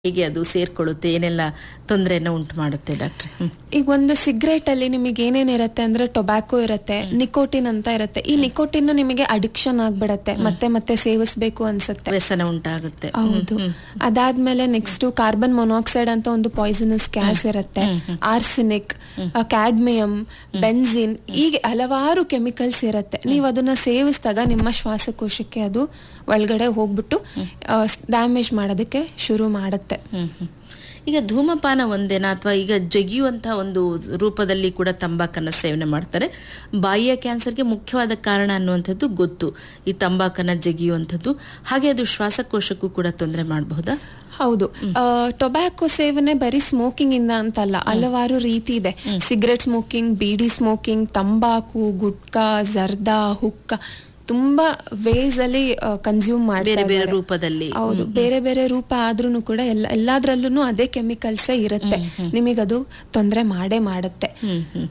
ಹೇಗೆ ಅದು ಸೇರ್ಕೊಳ್ಳುತ್ತೆ ಏನೆಲ್ಲ ತೊಂದರೆಯನ್ನ ಉಂಟು ಮಾಡುತ್ತೆ ಡಾಕ್ಟ್ರೆ ಹ್ಮ್. ಈಗ ಒಂದು ಸಿಗರೇಟ್ ಅಲ್ಲಿ ನಿಮಗೆ ಏನೇನಿರುತ್ತೆ ಅಂದ್ರೆ ಟೊಬ್ಯಾಕೋ ಇರುತ್ತೆ ನಿಕೋಟಿನ್ ಅಂತ ಇರುತ್ತೆ ಈ ನಿಕೋಟಿನ್ ನಿಮಗೆ ಅಡಿಕ್ಷನ್ ಆಗ್ಬಿಡತ್ತೆ ಮತ್ತೆ ಮತ್ತೆ ಸೇವಿಸ್ಬೇಕು ಅನ್ಸುತ್ತೆ ವ್ಯಸನ ಉಂಟಾಗುತ್ತೆ ಹೌದು ಅದಾದ್ಮೇಲೆ ನೆಕ್ಸ್ಟ್ ಕಾರ್ಬನ್ ಮೊನಾಕ್ಸೈಡ್ ಅಂತ ಒಂದು ಪಾಯ್ಸನಸ್ ಗ್ಯಾಸ್ ಇರುತ್ತೆ ಆರ್ಸಿನಿಕ್ ಕ್ಯಾಡ್ಮಿಯಂ ಬೆನ್ಸಿನ್ ಹೀಗೆ ಹಲವಾರು ಕೆಮಿಕಲ್ಸ್ ಇರುತ್ತೆ ನೀವು ಅದನ್ನ ಸೇವಿಸಿದಾಗ ನಿಮ್ಮ ಶ್ವಾಸಕೋಶಕ್ಕೆ ಅದು ಒಳಗಡೆ ಹೋಗ್ಬಿಟ್ಟು ಡ್ಯಾಮೇಜ್ ಮಾಡೋದಕ್ಕೆ ಶುರು ಮಾಡುತ್ತೆ ಹ್ಮ್, ಹ್ಮ್. ಈಗ ಧೂಮಪಾನ ಒಂದೇನಾ ಅಥವಾ ಈಗ ಜಗಿಯುವಂತಹ ಒಂದು ರೂಪದಲ್ಲಿ ಕೂಡ ತಂಬಾಕನ್ನ ಸೇವನೆ ಮಾಡ್ತಾರೆ ಬಾಯಿಯ ಕ್ಯಾನ್ಸರ್ಗೆ ಮುಖ್ಯವಾದ ಕಾರಣ ಅನ್ನುವಂಥದ್ದು ಗೊತ್ತು ಈ ತಂಬಾಕನ್ನ ಜಗಿಯುವಂಥದ್ದು ಹಾಗೆ ಅದು ಶ್ವಾಸಕೋಶಕ್ಕೂ ಕೂಡ ತೊಂದರೆ ಮಾಡಬಹುದಾ ಹೌದು ಟೊಬ್ಯಾಕೊ ಸೇವನೆ ಬರೀ ಸ್ಮೋಕಿಂಗ್ ಇಂದ ಅಂತಲ್ಲ ಹಲವಾರು ರೀತಿ ಇದೆ ಸಿಗರೆಟ್ ಸ್ಮೋಕಿಂಗ್ ಬೀಡಿ ಸ್ಮೋಕಿಂಗ್ ತಂಬಾಕು ಗುಟ್ಕಾ ಜರ್ದಾ ಹುಕ್ಕ ತುಂಬಾ ವೇಸ್ ಅಲ್ಲಿ ಕನ್ಸ್ಯೂಮ್ ಬೇರೆ ಮಾಡ್ತಾರೆ ಬೇರೆ ರೂಪದಲ್ಲಿ ಹೌದು ಬೇರೆ ಬೇರೆ ರೂಪ ಆದ್ರೂ ಕೂಡ ಎಲ್ಲ ಎಲ್ಲಾದ್ರಲ್ಲೂ ಅದೇ ಕೆಮಿಕಲ್ಸೇ ಇರುತ್ತೆ ನಿಮಗದು ತೊಂದರೆ ಮಾಡೇ ಮಾಡುತ್ತೆ ಹ್ಮ್ ಹ್ಮ್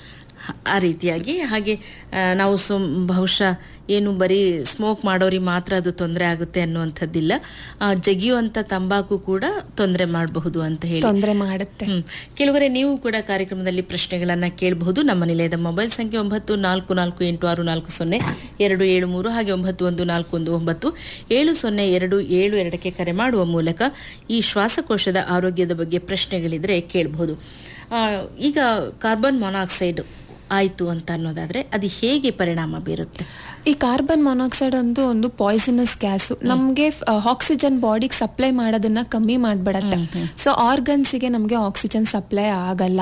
ಹ- ಆ ರೀತಿಯಾಗಿ ಹಾಗೆ ಆ, ನಾವು ಸುಮ್ ಬಹುಶಃ ಏನು ಬರೀ ಸ್ಮೋಕ್ ಮಾಡೋರಿಗೆ ಮಾತ್ರ ಅದು ತೊಂದರೆ ಆಗುತ್ತೆ ಅನ್ನುವಂಥದ್ದಿಲ್ಲ ಆ, ಜಗಿಯುವಂಥ ತಂಬಾಕು ಕೂಡ ತೊಂದರೆ ಮಾಡಬಹುದು ಅಂತ ಹೇಳಿ ತೊಂದರೆ ಮಾಡುತ್ತೆ ಹ್ಮ್ ಕೆಲವರೆ ನೀವು ಕೂಡ ಕಾರ್ಯಕ್ರಮದಲ್ಲಿ ಪ್ರಶ್ನೆಗಳನ್ನ ಕೇಳಬಹುದು ನಮ್ಮ ನಿಲಯದ ಮೊಬೈಲ್ ಸಂಖ್ಯೆ ಒಂಬತ್ತು ನಾಲ್ಕು ನಾಲ್ಕು ಎಂಟು ಆರು ನಾಲ್ಕು ಸೊನ್ನೆ ಎರಡು ಏಳು ಮೂರು ಹಾಗೆ ಒಂಬತ್ತು ಒಂದು ನಾಲ್ಕು ಒಂದು ಒಂಬತ್ತು ಏಳು ಸೊನ್ನೆ ಎರಡು ಏಳು ಎರಡಕ್ಕೆ ಕರೆ ಮಾಡುವ ಮೂಲಕ ಈ ಶ್ವಾಸಕೋಶದ ಆರೋಗ್ಯದ ಬಗ್ಗೆ ಪ್ರಶ್ನೆಗಳಿದ್ರೆ ಕೇಳಬಹುದು ಆ, ಈಗ ಕಾರ್ಬನ್ ಮೊನಾಕ್ಸೈಡ್ ಆಯ್ತು ಅಂತ ಅನ್ನೋದಾದ್ರೆ ಅದು ಹೇಗೆ ಪರಿಣಾಮ ಬೀರುತ್ತೆ ಈ ಕಾರ್ಬನ್ ಮೊನಾಕ್ಸೈಡ್ ಒಂದು ಒಂದು ಪಾಯ್ಸನಸ್ ಗ್ಯಾಸು ನಮಗೆ ಆಕ್ಸಿಜನ್ ಬಾಡಿಗೆ ಸಪ್ಲೈ ಮಾಡೋದನ್ನ ಕಮ್ಮಿ ಮಾಡ್ಬಿಡತ್ತೆ ಸೊ ಆರ್ಗನ್ಸಿಗೆ ನಮಗೆ ಆಕ್ಸಿಜನ್ ಸಪ್ಲೈ ಆಗಲ್ಲ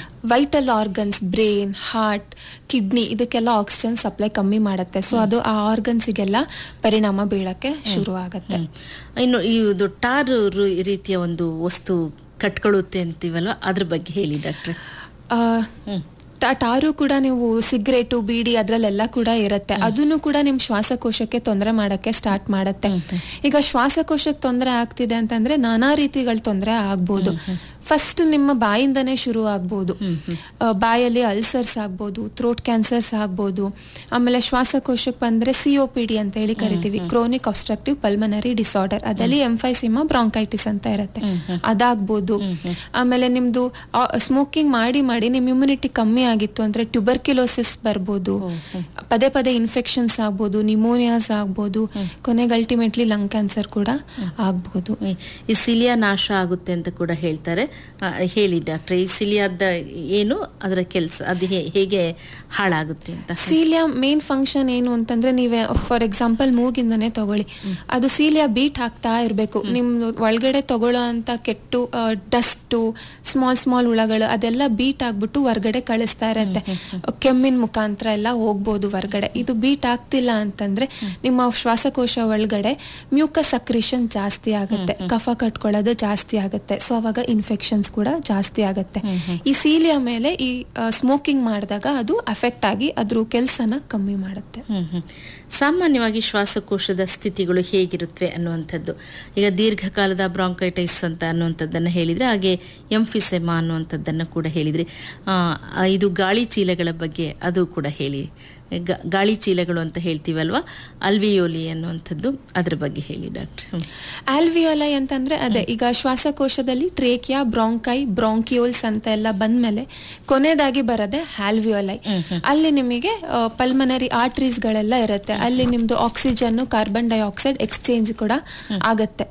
vital organs brain heart kidney ಇದಕ್ಕೆಲ್ಲ ಆಕ್ಸಿಜನ್ ಸಪ್ಲೈ ಕಮ್ಮಿ ಮಾಡುತ್ತೆ ಸೊ ಅದು ಆ ಆರ್ಗನ್ಸಿಗೆಲ್ಲ ಪರಿಣಾಮ ಬೀಳಕ್ಕೆ ಶುರು ಆಗತ್ತೆ ಇನ್ನು ಇದು ಟಾರ್ ರು- ರೀತಿಯ ಒಂದು ವಸ್ತು ಕಟ್ಕೊಳ್ಳುತ್ತೆ ಅಂತೀವಲ್ವ ಅದ್ರ ಬಗ್ಗೆ ಹೇಳಿ ಡಾಕ್ಟ್ರೆ ಆ, ಟ- ಟಾರು ಕೂಡ ನೀವು ಸಿಗರೇಟು ಬೀಡಿ ಅದ್ರಲ್ಲೆಲ್ಲ ಕೂಡ ಇರುತ್ತೆ ಅದನ್ನು ಕೂಡ ನಿಮ್ ಶ್ವಾಸಕೋಶಕ್ಕೆ ತೊಂದರೆ ಮಾಡಕ್ಕೆ ಸ್ಟಾರ್ಟ್ ಮಾಡುತ್ತೆ ಈಗ ಶ್ವಾಸಕೋಶಕ್ಕೆ ತೊಂದರೆ ಆಗ್ತಿದೆ ಅಂತಂದ್ರೆ ನಾನಾ ರೀತಿಗಳ ತೊಂದರೆ ಆಗ್ಬೋದು ಫಸ್ಟ್ ನಿಮ್ಮ ಬಾಯಿಂದನೇ ಶುರು ಆಗ್ಬೋದು ಆ, ಬಾಯಲ್ಲಿ ಅಲ್ಸರ್ಸ್ ಆಗ್ಬೋದು ಥ್ರೋಟ್ ಕ್ಯಾನ್ಸರ್ಸ್ ಆಗ್ಬೋದು ಆಮೇಲೆ ಶ್ವಾಸಕೋಶಕ್ಕೆ ಬಂದ್ರೆ ಸಿಒ ಪಿ ಡಿ ಅಂತ ಹೇಳಿ ಕರಿತೀವಿ ಕ್ರೋನಿಕ್ ಅಬ್ಸ್ಟ್ರಕ್ಟಿವ್ ಪಲ್ಮನರಿ ಡಿಸಾರ್ಡರ್ ಅದಲ್ಲಿ ಎಂಫೈಸಿಮಾ ಬ್ರಾಂಕೈಟಿಸ್ ಅಂತ ಇರುತ್ತೆ ಅದಾಗ್ಬೋದು ಆಮೇಲೆ ನಿಮ್ದು ಸ್ಮೋಕಿಂಗ್ ಮಾಡಿ ಮಾಡಿ ನಿಮ್ ಇಮ್ಯುನಿಟಿ ಕಮ್ಮಿ ಆಗಿತ್ತು ಅಂದ್ರೆ ಟ್ಯೂಬರ್ಕ್ಯುಲೋಸಿಸ್ ಬರ್ಬೋದು ಪದೇ ಪದೇ ಇನ್ಫೆಕ್ಷನ್ಸ್ ಆಗ್ಬೋದು ನಿಮೋನಿಯಾಸ್ ಆಗ್ಬೋದು ಕೊನೆಗೆ ಅಲ್ಟಿಮೇಟ್ಲಿ ಲಂಗ್ ಕ್ಯಾನ್ಸರ್ ಕೂಡ ಆಗ್ಬೋದು ಈ- ಈ ಸಿಲಿಯಾ ನಾಶ ಆಗುತ್ತೆ ಅಂತ ಕೂಡ ಹೇಳ್ತಾರೆ ಆ, ಹೇಳಿ ಡಾಕ್ಟ್ರೆ ಈ ಸಿಲಿಯಾದ ಏನು ಅದರ ಕೆಲಸ ಅದು ಹೇ- ಹೇಗೆ ಹಾಳಾಗುತ್ತೆ ಅಂತ ಸೀಲಿಯಾ ಮೇನ್ ಫಂಕ್ಷನ್ ಏನು ಅಂತಂದ್ರೆ ನೀವೇ ಫಾರ್ ಎಕ್ಸಾಂಪಲ್ ಮೂಗಿಂದನೇ ತಗೊಳ್ಳಿ ಅದು ಸೀಲಿಯಾ ಬೀಟ್ ಹಾಕ್ತಾ ಇರಬೇಕು ನಿಮ್ ಒಳಗಡೆ ತಗೊಳ್ಳೋ ಅಂತ ಕೆಟ್ಟು ಡಸ್ಟು ಸ್ಮಾಲ್ ಸ್ಮಾಲ್ ಹುಳಗಳು ಅದೆಲ್ಲ ಬೀಟ್ ಆಗ್ಬಿಟ್ಟು ಹೊರ್ಗಡೆ ಕಳಿಸ್ತಾ ಇರತ್ತೆ ಕೆಮ್ಮಿನ ಮುಖಾಂತರ ಎಲ್ಲ ಹೋಗ್ಬೋದು ಹೊರ್ಗಡೆ ಇದು ಬೀಟ್ ಆಗ್ತಿಲ್ಲ ಅಂತಂದ್ರೆ ನಿಮ್ಮ ಶ್ವಾಸಕೋಶ ಒಳಗಡೆ ಮ್ಯೂಕಸ್ ಸಕ್ರಿಷನ್ ಜಾಸ್ತಿ ಆಗುತ್ತೆ ಕಫ ಕಟ್ಕೊಳ್ಳೋದು ಜಾಸ್ತಿ ಆಗುತ್ತೆ ಸೊ ಅವಾಗ ಇನ್ಫೆಕ್ಷನ್ಸ್ ಕೂಡ ಜಾಸ್ತಿ ಆಗುತ್ತೆ ಈ ಸೀಲಿಯಾ ಮೇಲೆ ಈ ಸ್ಮೋಕಿಂಗ್ ಮಾಡಿದಾಗ ಅದು ಅಫೆಕ್ಟ್ ಆಗಿ ಅದ್ರ ಕೆಲಸನ ಕಮ್ಮಿ ಮಾಡುತ್ತೆ ಹ್ಮ್ ಹ್ಮ್. ಸಾಮಾನ್ಯವಾಗಿ ಶ್ವಾಸಕೋಶದ ಸ್ಥಿತಿಗಳು ಹೇಗಿರುತ್ತವೆ ಅನ್ನುವಂಥದ್ದು ಈಗ ದೀರ್ಘಕಾಲದ ಬ್ರಾಂಕೈಟಿಸ್ ಅಂತ ಅನ್ನುವಂಥದ್ದನ್ನು ಹೇಳಿದ್ರೆ ಹಾಗೆ ಎಂಫಿಸೆಮಾ ಅನ್ನುವಂಥದ್ದನ್ನು ಕೂಡ ಹೇಳಿದ್ರಿ ಆ, ಆ, ಇದು ಗಾಳಿ ಚೀಲಗಳ ಬಗ್ಗೆ ಅದು ಕೂಡ ಹೇಳಿ ಗ- ಗಾಳಿ ಚೀಲಗಳು ಅಂತ ಹೇಳ್ತೀವಲ್ವಾ ಅಲ್ವಿಯೋಲಿ ಅನ್ನುವಂಥದ್ದು ಅದ್ರ ಬಗ್ಗೆ ಹೇಳಿ ಡಾಕ್ಟ್ರೆ ಹ್ಮ್. ಆಲ್ವಿಯೋಲೈ ಅಂತಂದ್ರೆ ಅದೇ ಈಗ ಶ್ವಾಸಕೋಶದಲ್ಲಿ ಟ್ರೇಕಿಯಾ ಬ್ರಾಂಕೈ ಬ್ರಾಂಕಿಯೋಲ್ಸ್ ಅಂತ ಎಲ್ಲ ಬಂದ್ಮೇಲೆ ಕೊನೆಯದಾಗಿ ಬರೋದೆ ಆಲ್ವಿಯೋಲೈ ಅಲ್ಲಿ ನಿಮಗೆ ಪಲ್ಮನರಿ ಆರ್ಟ್ರೀಸ್ ಗಳೆಲ್ಲ ಇರುತ್ತೆ ಅಲ್ಲಿ ನಿಮ್ದು ಆಕ್ಸಿಜನ್ ಕಾರ್ಬನ್ ಡೈಆಕ್ಸೈಡ್ ಎಕ್ಸ್ಚೇಂಜ್ ಕೂಡ ಆಗತ್ತೆ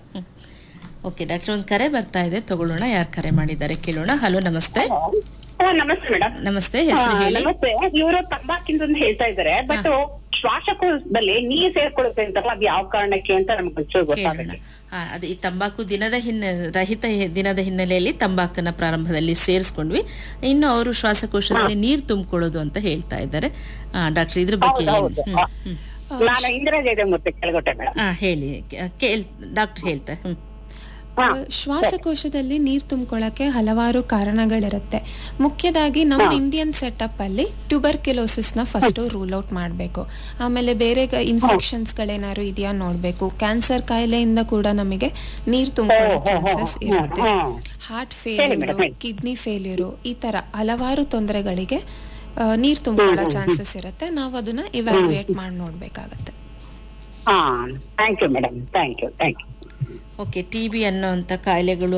ಓಕೆ ಡಾಕ್ಟರ್ ಒಂದು ಕರೆ ಬರ್ತಾ ಇದೆ ತಗೊಳ್ಳೋಣ ಯಾರು ಕರೆ ಮಾಡಿದ್ದಾರೆ ಕೇಳೋಣ ಹಲೋ ನಮಸ್ತೆ ಹಾ, ನಮಸ್ತೆ ಮೇಡಮ್ ನಮಸ್ತೆ ಹೆಸರು ಹೇಳಿ ನಮಸ್ತೆ ಇವರು ತಂಬಾಕಿಂದ ಅಂತ ಹೇಳ್ತಾ ಇದ್ದಾರೆ ಬಟ್ ಶ್ವಾಸಕೋಶದಲ್ಲಿ ನೀರ್ ಸೇರ್ಕೊಳ್ಳುತ್ತೆ ಅಂತಲ್ಲ ಅದು ಯಾವ ಕಾರಣಕ್ಕೆ ಅಂತ ನಮ್ಗೆ ಒಂಚೂರು ಕೇಳೋಣ ಗೊತ್ತಾಗಲ್ಲ ಆ, ಅದು ಈ ತಂಬಾಕು ದಿನದ ಹಿನ್ನೆ ರಹಿತ ಹಿ- ದಿನದ ಹಿನ್ನೆಲೆಯಲ್ಲಿ ತಂಬಾಕನ್ನ ಪ್ರಾರಂಭದಲ್ಲಿ ಸೇರಿಸ್ಕೊಂಡ್ವಿ ಇನ್ನು ಅವರು ಶ್ವಾಸಕೋಶದಲ್ಲಿ ನೀರು ತುಂಬಿಕೊಳ್ಳೋದು ಅಂತ ಹೇಳ್ತಾ ಇದ್ದಾರೆ ಡಾಕ್ಟರ್ ಇದ್ರ ಬಗ್ಗೆ ಏನು? ಹೌದು ಹ್ಮ್, ಹ್ಮ್. ನಾನು ಇಂದಿರಾ ಜಯದೇವಮೂರ್ತಿ ಕೆಳಗೊಟ್ಟೆ ಮೇಡಮ್ ಆ, ಹೇಳಿ ಕೆ- ಕೇಳ್ ಡಾಕ್ಟರ್ ಹೇಳ್ತಾರೆ ಹ್ಮ್ ಹಾ ಶ್ವಾಸಕೋಶದಲ್ಲಿ ನೀರ್ ತುಂಬಿಕೊಳ್ಳಕ್ಕೆ ಹಲವಾರು ಕಾರಣಗಳಿರುತ್ತೆ ಮುಖ್ಯದಾಗಿ ನಮ್ಮ ಇಂಡಿಯನ್ ಸೆಟಪ್ ಅಲ್ಲಿ ಟ್ಯೂಬರ್ಕ್ಯುಲೋಸಿಸ್ ನ ಫಸ್ಟ್ ರೂಲ್ ಔಟ್ ಮಾಡಬೇಕು ಆಮೇಲೆ ಬೇರೆ ಇನ್ಫೆಕ್ಷನ್ಸ್ ಗಳೇನಾದ್ರು ಇದೆಯಾ ನೋಡ್ಬೇಕು ಕ್ಯಾನ್ಸರ್ ಕಾಯಿಲೆಯಿಂದ ಕೂಡ ನಮಗೆ ನೀರ್ ತುಂಬಿಕೊಳ್ಳೋ ಚಾನ್ಸಸ್ ಇರುತ್ತೆ ಹ್ಮ್. ಹಾರ್ಟ್ ಹೇಳಿ ಫೇಲ್ಯೂರು madam, ಹೇಳಿ. ಕಿಡ್ನಿ ಫೇಲ್ಯೂರು ಈ ತರ ಹಲವಾರು ತೊಂದರೆಗಳಿಗೆ ನೀರ್ ತುಂಬಿಕೊಳ್ಳೋ ಚಾನ್ಸಸ್ ಇರುತ್ತೆ ನಾವು ಅದನ್ನ ಇವ್ಯಾಲ್ಯೂಯೇಟ್ ಮಾಡಿ ನೋಡ್ಬೇಕಾಗತ್ತೆ ಹಾ thank you madam thank you thank you okay T B ಅನ್ನೋಂಥ ಕಾಯಿಲೆಗಳು